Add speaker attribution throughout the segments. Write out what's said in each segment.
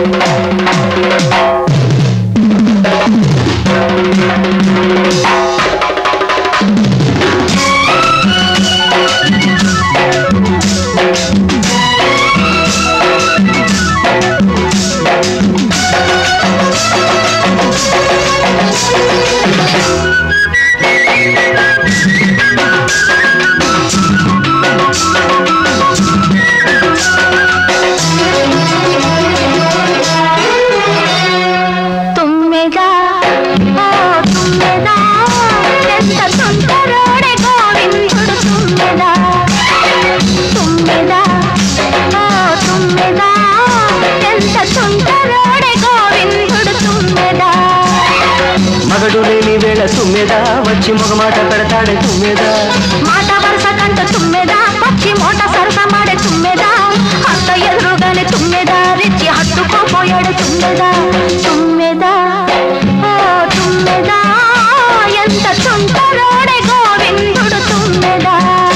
Speaker 1: తుమ్మెదా ఓ తుమ్మెదా ఎంత సుందరోడే గోవిందుడు తుమ్మెదా తుమ్మెదా ఓ తుమ్మెదా ఎంత సుందరోడే గోవిందుడు తుమ్మెదా
Speaker 2: మగడు లేని వేళ తుమ్మెదా వచ్చి మగమాట పెడతాడే తుమ్మెదా
Speaker 1: మాట వరుస కంట తుమ్మెదా పచ్చి మోట సరస మాడే తుమ్మెదా అత్త ఎదురుగానే తుమ్మెదా రెచ్చి హత్తుకోపోయాడు తుమ్మెదా తుమ్మెదా ఓ తుమ్మెదా ఎంత చుంటరోడే గోవిందుడు తుమ్మెదా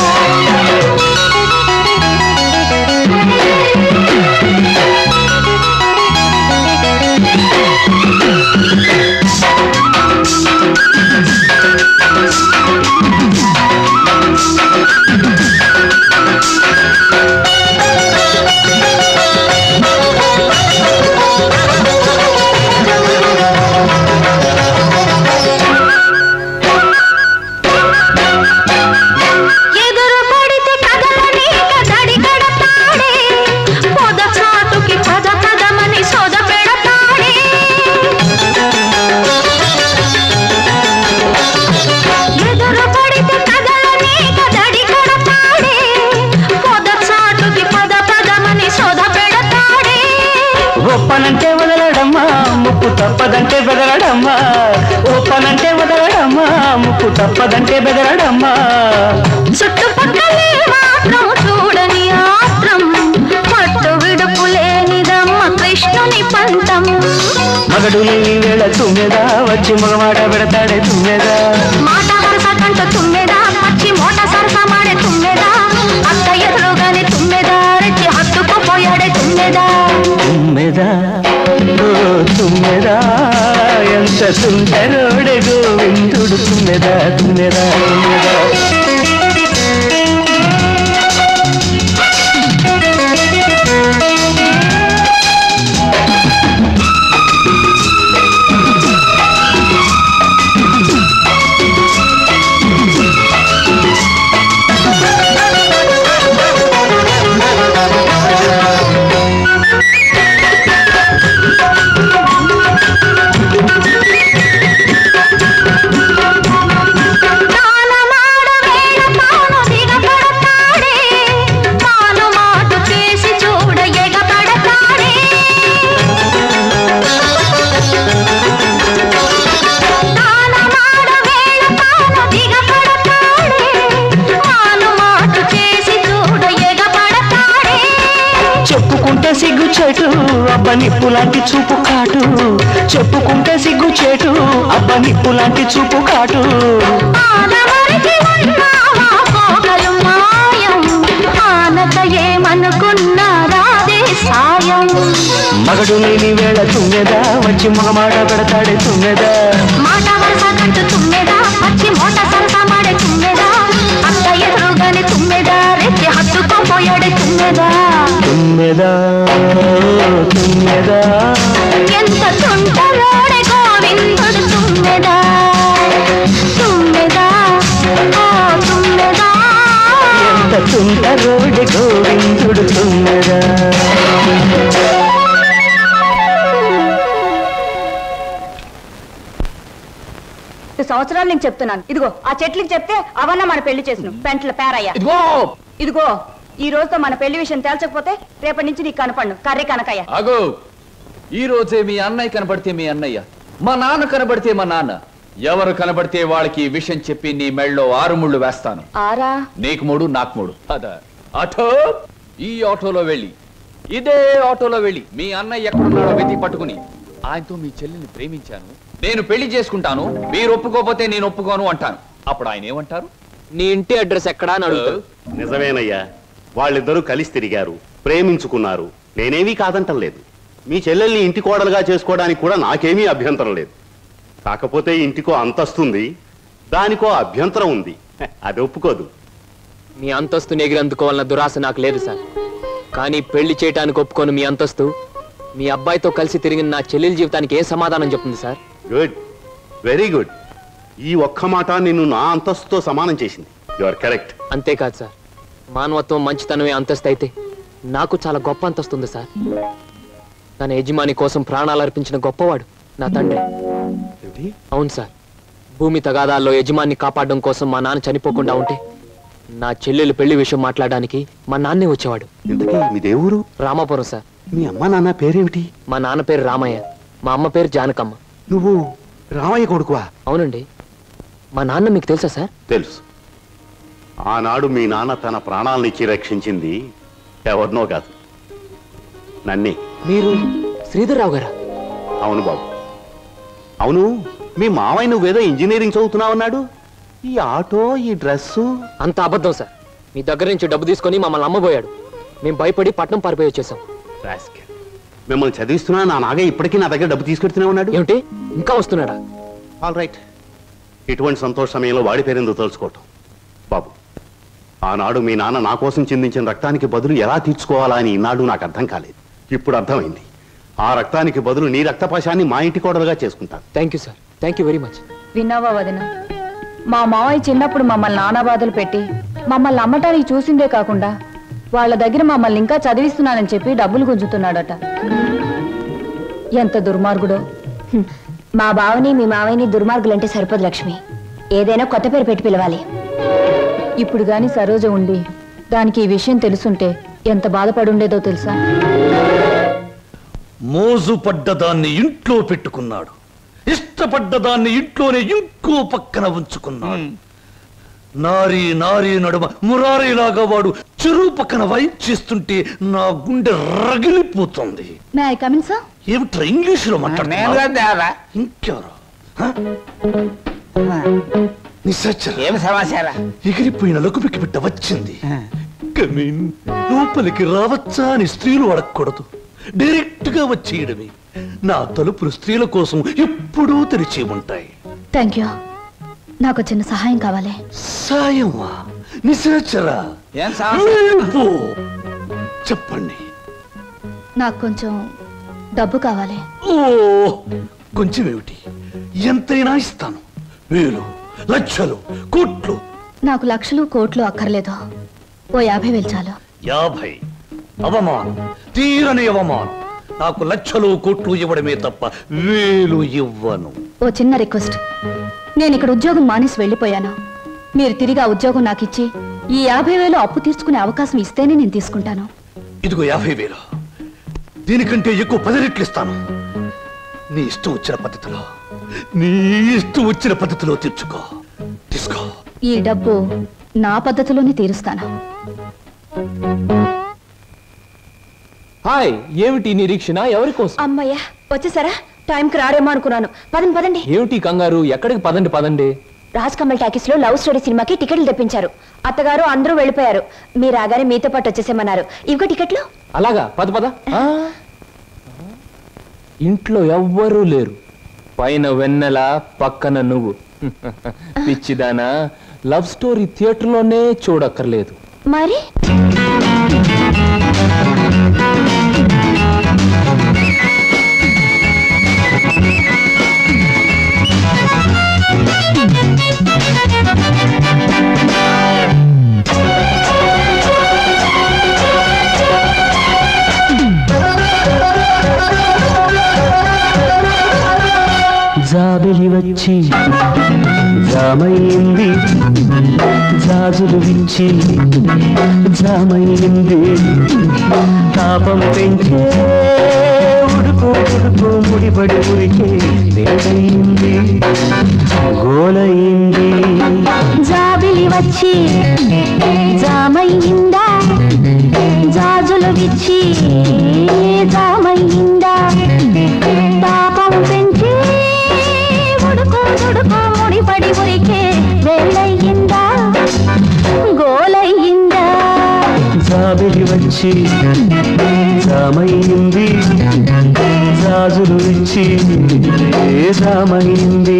Speaker 1: ఎదురు పడితే కదలని కదడి కడతాడే పొద చాటుకి పద పదమని సొద పెడతాడే ఎదురు పడితే కదలని కదడి కడతాడే పొద చాటుకి పద పదమని సొద పెడతాడే
Speaker 2: ఒప్పనంటే వదలడమ్మా ముక్కు తప్పదంటే బెదరడమ్మా ఒప్పనంటే వదలడమ్మా ముక్కు తప్పదంటే బెదరడమ్మా
Speaker 1: చుట్టుపక్కలే మాత్రం చూడని ఆత్రం పట్టు విడుపు లేనిదమ్మ కృష్ణుని పంతం
Speaker 2: మగడు లేని వేళ తుమ్మెదా వచ్చి మగమాట పెడతాడే తుమ్మెదా
Speaker 1: మాట వరుస కంట తుమ్మెదా పచ్చి మోట సరస మాడే తుమ్మెదా అత్త ఎదురుగానే తుమ్మెదా రెచ్చి హత్తుకుపోయాడే తుమ్మెదా
Speaker 2: తుమ్మెదా ఓ తుమ్మెదా ఎంత సుందరోడే గోవిందుడు తుమ్మెదా తుమ్మెదా తుమ్మెదా
Speaker 1: తానమాడ వేళ తాను దిగబడతాడే తాను మాటు చేసి చూడ ఎగబడతాడే తానమాడ వేళ తాను దిగబడతాడే తాను మాటు చేసి చూడ ఎగబడతాడే
Speaker 2: చెప్పుకుంటే సిగ్గు చెటు అబ్బ నిప్పు లాంటి చూపు కాటు చెప్పుకుంటే సిగ్గు చెటు అబ్బ నిప్పు లాంటి చూపు కాటు
Speaker 1: ఆనవరికి ఉన్నావా పోగలు మాయం ఆనక ఏమనుకున్నారాదే సాయం
Speaker 2: మగడు లేని వేళ తుమ్మెదా వచ్చి మగమాట పెడతాడే తుమ్మెదా
Speaker 1: మాట వరుస కంటూ తుమ్మెదా పచ్చి మోట సరస మాడే తుమ్మెదా అత్త ఎదురుగానే తుమ్మెదా రెచ్చి హత్తుకోపోయాడే తుమ్మెదా
Speaker 2: తుమ్మెదా తుమ్మెదా
Speaker 1: ఎంత తుంటలోడే గోవిందుడు తుమ్మెదా తుమ్మెదా ఓ తుమ్మెదా
Speaker 2: ఎంత తుంటరోడి గోవిందుడు తుమ్మెదా
Speaker 3: సంవత్సరాలు నేను చెప్తున్నాను ఇదిగో ఆ చెట్లకి చెప్తే అవన్న మన పెళ్లి చేసిన పెంట్ల పేరయ్య
Speaker 4: ఇదిగో
Speaker 3: ఇదిగో ఈ రోజుతో మన పెళ్లి విషయం తేల్చకపోతే రేపటి నుంచి నీకు కనపడను కర్రీ కనకయ్య
Speaker 4: అగో ఈ రోజే మీ అన్నయ్య కనబడితే మీ అన్నయ్య మా నాన్న కనబడితే మా నాన్న ఎవరు కనబడితే వాళ్ళకి ఈ విషయం చెప్పి నీ మెళ్ళలో ఆరు ముళ్ళు వేస్తాను
Speaker 3: ఆరా
Speaker 4: నీకు మూడు నాకు మూడు అద ఆటో ఈ ఆటోలో వెళ్ళి ఇదే ఆటోలో వెళ్ళి మీ అన్నయ్య ఎక్కడున్నాడో వెతికి పట్టుకుని ఆయనతో మీ చెల్లిని ప్రేమించాను నేను పెళ్లి చేసుకుంటాను మీరు ఒప్పుకోకపోతే నేను ఒప్పుకోను అంటాను అప్పుడు ఆయన ఏమంటారు
Speaker 5: నీ ఇంటి అడ్రస్ ఎక్కడా అని అడుగుతాడు
Speaker 6: నిజమేనయ్యా వాళ్ళిద్దరూ కలిసి తిరిగారు ప్రేమించుకున్నారు నేనేమీ కాదంటం లేదు మీ చెల్లెల్ని ఇంటి కోడలుగా చేసుకోవడానికి కూడా నాకేమీ అభ్యంతరం లేదు కాకపోతే ఇంటికో అంతస్తుంది దానికో అభ్యంతరం ఉంది హె, అది ఒప్పుకోదు
Speaker 5: మీ అంతస్తుని ఎగిరందుకోవాలన్న దురాశ నాకు లేదు సార్ కానీ పెళ్లి చేయటానికి ఒప్పుకొని మీ అంతస్తు మీ అబ్బాయితో కలిసి తిరిగిన నా చెల్లెల జీవితానికి ఏం సమాధానం చెప్తుంది సార్
Speaker 6: గుడ్ వెరీ గుడ్ ఈ ఒక్క మాట నిన్ను నా అంతస్తుతో సమానం చేసింది యు ఆర్ కరెక్ట్
Speaker 5: అంతేకాదు సార్ మానవత్వం మంచితనమే అంతస్తు అయితే నాకు చాలా గొప్ప అంతస్తు ఉంది సార్ తన యజమాని కోసం ప్రాణాలు అర్పించిన గొప్పవాడు నా తండ్రి అవును సార్ భూమి తగాదాల్లో యజమాన్ని కాపాడడం కోసం మా నాన్న చనిపోకుండా ఉంటే నా చెల్లెలు పెళ్లి విషయం మాట్లాడడానికి మా నాన్నే వచ్చేవాడు
Speaker 6: ఇంతకీ మీ దేవురు
Speaker 5: రామాపురం సార్
Speaker 6: మీ అమ్మ నాన్న పేరేమిటి
Speaker 5: మా నాన్న పేరు రామయ్య మా అమ్మ పేరు జానకమ్మ
Speaker 6: నువ్వు రామయ్య కొడుకువా
Speaker 5: అవునండి మా నాన్న మీకు తెలుసా సార్
Speaker 6: తెలుసు ఆనాడు మీ నాన్న తన ప్రాణాలనిచ్చి రక్షించింది ఎవరినో కాదు నన్నే
Speaker 5: మీరు శ్రీధర్రావు గారా
Speaker 6: అవును బాబు అవును మీ మావయ్య నువ్వేదో ఇంజనీరింగ్ చదువుతున్నావన్నాడు ఈ ఆటో ఈ డ్రెస్సు
Speaker 5: అంత అబద్ధం సార్ మీ దగ్గర నుంచి డబ్బు తీసుకొని మమ్మల్ని అమ్మబోయాడు మేము భయపడి పట్నం పారిపోయి వచ్చేసాం
Speaker 6: రాస్కెల్. మిమ్మల్ని చదివిస్తున్నా నా నాగే ఇప్పటికీ నా దగ్గర డబ్బు తీసుకెడుతూనే ఉన్నాడు
Speaker 5: ఏమిటి ఇంకా వస్తున్నాడా
Speaker 6: ఆల్ రైట్ ఇటువంటి సంతోష సమయంలో వాడి పేరెందుకు తలుచుకోవటం బాబు ఆనాడు మీ నాన్న నా కోసం చిందించిన రక్తానికి బదులు ఎలా తీర్చుకోవాలా అని ఈనాడు నాకు అర్థం కాలేదు ఇప్పుడు అర్థమైంది ఆ రక్తానికి బదులు నీ రక్తపాశాన్ని మా ఇంటి కోడలుగా చేసుకుంటాను
Speaker 5: thank you sir thank you very much
Speaker 3: విన్నావా వదిన మా మావయ్య చిన్నప్పుడు మమ్మల్ని నానా బాధలు పెట్టి మమ్మల్ని అమ్మటానికి చూసిందే కాకుండా వాళ్ళ దగ్గర మమ్మల్ని ఇంకా చదివిస్తున్నానని చెప్పి డబ్బులు గుంజుతున్నాడట ఎంత దుర్మార్గుడో
Speaker 1: హ్మ్. మా బావని మీ మావయ్యని దుర్మార్గులంటే సరిపోదు లక్ష్మి ఏదైనా కొత్త పేరు పెట్టి పిలవాలి
Speaker 3: ఇప్పుడు గాని సరోజ ఉండి దానికి ఈ విషయం తెలుసుంటే ఎంత బాధపడుండేదో తెలుసా
Speaker 7: మోజు పడ్డదాన్ని ఇంట్లో పెట్టుకున్నాడు ఇష్టపడ్డదాన్ని ఇంట్లోనే ఇంకో పక్కన ఉంచుకున్నాడు నారీ నారీ నడుమ మురారీలాగా వాడు చెరువు పక్కన వైప్ చేస్తుంటే నా గుండె రగిలిపోతుంది
Speaker 3: మే ఐ కమిన్ సార్
Speaker 7: ఏమిట్రా ఇంగ్లీషులో
Speaker 8: నేను
Speaker 7: మాట్లాడుతున్నావు
Speaker 8: దేవరా
Speaker 7: ఇంకెవరు హ? నిశాచర
Speaker 8: ఏం సమాచారం
Speaker 7: ఎగిరిపోయిన లకుమికి బిడ్డ వచ్చింది కమీన్ లోపలికి రావచ్చా అని స్త్రీలు అడగకూడదు డైరెక్ట్ గా వచ్చేయడమే నా తలుపులు స్త్రీల కోసం ఎప్పుడూ తెరిచి ఉంటాయి
Speaker 1: థ్యాంక్ యూ నాకు చిన్న సహాయం కావాలి
Speaker 7: సాయమా నిశాచరా
Speaker 8: ఏం సమస్య
Speaker 7: వెళ్ళిపో. చెప్పండి
Speaker 1: నాకు కొంచెం డబ్బు కావాలి
Speaker 7: ఓ కొంచెం ఏమిటి ఎంతైనా ఇస్తాను వేలు లక్షలు కోట్లు
Speaker 1: నాకు లక్షలు కోట్లు అక్కర్లేదు ఓ యాభై వేలు చాలు
Speaker 7: యాభై అవమానం తీరని అవమానం నాకు లక్షలు కోట్లు ఇవ్వడమే తప్ప వేలు ఇవ్వను
Speaker 1: ఓ చిన్న రిక్వెస్ట్ నేను ఇక్కడ ఉద్యోగం మానేసి వెళ్ళిపోయాను మీరు తిరిగి ఆ ఉద్యోగం నాకు ఇచ్చి ఈ యాభై వేలు అప్పు తీర్చుకునే అవకాశం ఇస్తేనే నేను తీసుకుంటాను
Speaker 7: ఇదిగో యాభై వేలు దీనికంటే ఎక్కువ పది రెట్లు ఇస్తాను నీ ఇష్టం వచ్చిన పద్ధతిలో నీ ఇష్టం వచ్చిన పద్ధతిలో తీర్చుకో తీసుకో
Speaker 1: ఈ డబ్బు నా పద్ధతిలోనే తీరుస్తాను
Speaker 5: హాయ్ ఏమిటి నిరీక్షణ ఎవరి కోసం
Speaker 1: అమ్మయ్యా వచ్చేసారా టైంకి రారేమో అనుకున్నాను పదండి పదండి
Speaker 5: ఏమిటి కంగారు ఎక్కడికి పదండి పదండి
Speaker 1: రాజ్ కమల్ టాకీస్ లో లవ్ స్టోరీ సినిమాకి టికెట్లు తెప్పించారు అత్తగారు అందరూ వెళ్ళిపోయారు మీరు రాగానే మీతో పాటు వచ్చేసేమన్నారు ఇవిగో టికెట్లు
Speaker 5: అలాగా పద పద ఆ. ఇంట్లో ఎవ్వరూ లేరు పైన వెన్నెల పక్కన నువ్వు పిచ్చిదానా లవ్ స్టోరీ థియేటర్లోనే చూడక్కర్లేదు
Speaker 1: మరి
Speaker 2: జాబిలి వచ్చి జామయ్యింది జాజులు విచ్చి జామయ్యింది తాపం పెంచే ఉడుకు ఉడుకు ముడిపడి ఉరికే వేడయింది గోలయింది
Speaker 1: జాబిలి వచ్చి జామయ్యిందా జాజులు విచ్చి జామయ్యిందా పాపం పెంచి ఉడుకు ఉడుకు ముడిపడి ఉరికే వేళయ్యిందా గోలయ్యిందా
Speaker 2: జాబిలి వచ్చి జామయ్యింది గాజులు ఇచ్చి రామైంది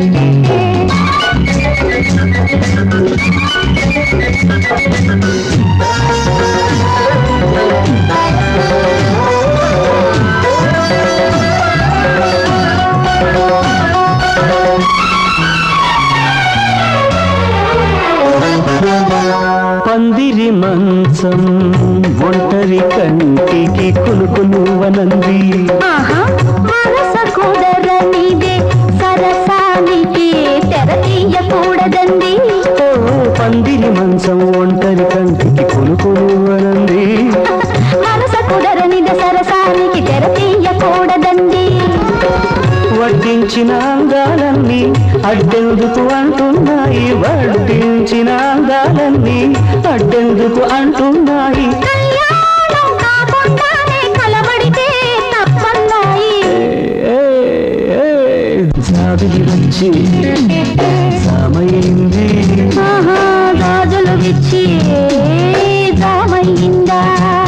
Speaker 2: పందిరి మంచం ఒంటరి కంటికి కునుకు నువ్వనంది
Speaker 1: ఆహా మనస కుదరనిదే సరసానికి తెర తీయకూడదండి
Speaker 2: ఓ పందిరి మంచం ఒంటరి కంటికి కునుకు నువ్వనంది
Speaker 1: మనస కుదరనిదే సరసానికి తెర తీయకూడదండి
Speaker 2: వడ్డించిన అందాలన్నీ అడ్డెందుకు అంటున్నాయి వడ్డించిన అందాలన్నీ అడ్డెందుకు అంటున్నాయి
Speaker 1: కళ్యాణం కాకుండానే కలబడితే తప్పన్నాయి
Speaker 2: ఏ, ఏ, జాబిలి వచ్చి సామయింది
Speaker 1: ఆహా గాజులు విచ్చి జామయ్యిందా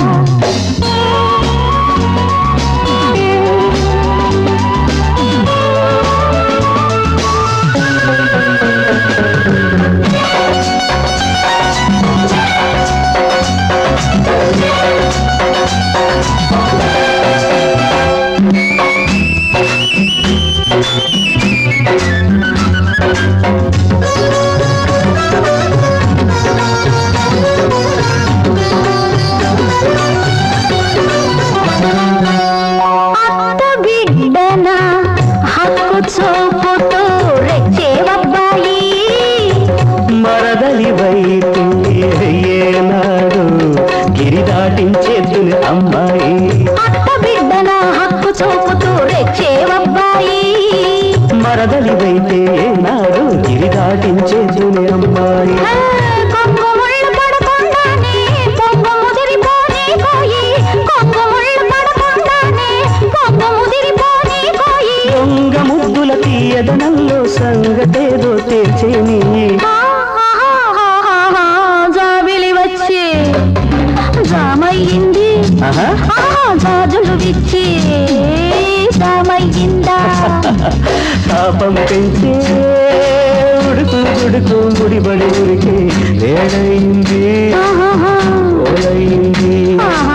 Speaker 1: అత్త బిడ్డన హక్కు చూపుతూ రెచ్చేవబ్బాయి
Speaker 2: మరదలి వైపు ఏనాడు గిరి దాటించేద్దుని అమ్మాయి
Speaker 1: అత్త బిడ్డన హక్కు చూపుతూ రెచ్చేవబ్బాయి
Speaker 2: మరదలి వైతే ఏనాడు గిరి దాటించేద్దుని అమ్మాయి
Speaker 1: ఆ, కొంగు ముళ్ళు పడకుండానే పొంగు ముదిరిపోని కోయి కొంగు ముళ్ళు పడకుండానే పొంగు ముదిరిపోని కోయి
Speaker 2: దొంగ ముద్దుల తీయదనంలో సంగతేదో తేల్చేని
Speaker 1: ఆహాహాహాహా, జాబిలి వచ్చి జామయ్యింది
Speaker 2: ఆహా.
Speaker 1: ఆహా, జాజులు విచ్చి జామయ్యిందా
Speaker 2: పాపం పెంచే ఉడుకు గుడుకు గుడిబడి ఉరికి వేడైంది
Speaker 1: ఆహాహా,
Speaker 2: ఓలైంది
Speaker 1: ఆహా,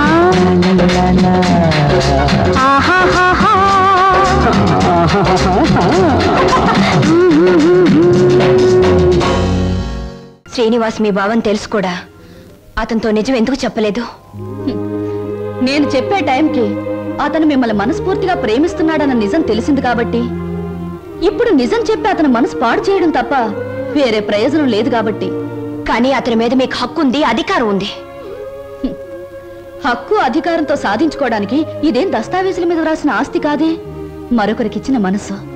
Speaker 1: ఆహాహాహా.
Speaker 3: శ్రీనివాస్ మీ భావం తెలుసు కూడా అతనితో నిజం ఎందుకు చెప్పలేదు
Speaker 8: నేను చెప్పే టైంకి అతను మిమ్మల్ని మనస్ఫూర్తిగా ప్రేమిస్తున్నాడన్న నిజం తెలిసింది కాబట్టి ఇప్పుడు నిజం చెప్పి అతను మనసు పాడు చేయడం తప్ప వేరే ప్రయోజనం లేదు కాబట్టి
Speaker 3: కానీ అతని మీద మీకు హక్కు ఉంది అధికారం ఉంది
Speaker 8: హక్కు అధికారంతో సాధించుకోవడానికి ఇదేం దస్తావేజుల మీద రాసిన ఆస్తి కాదే మరొకరికిచ్చిన మనసు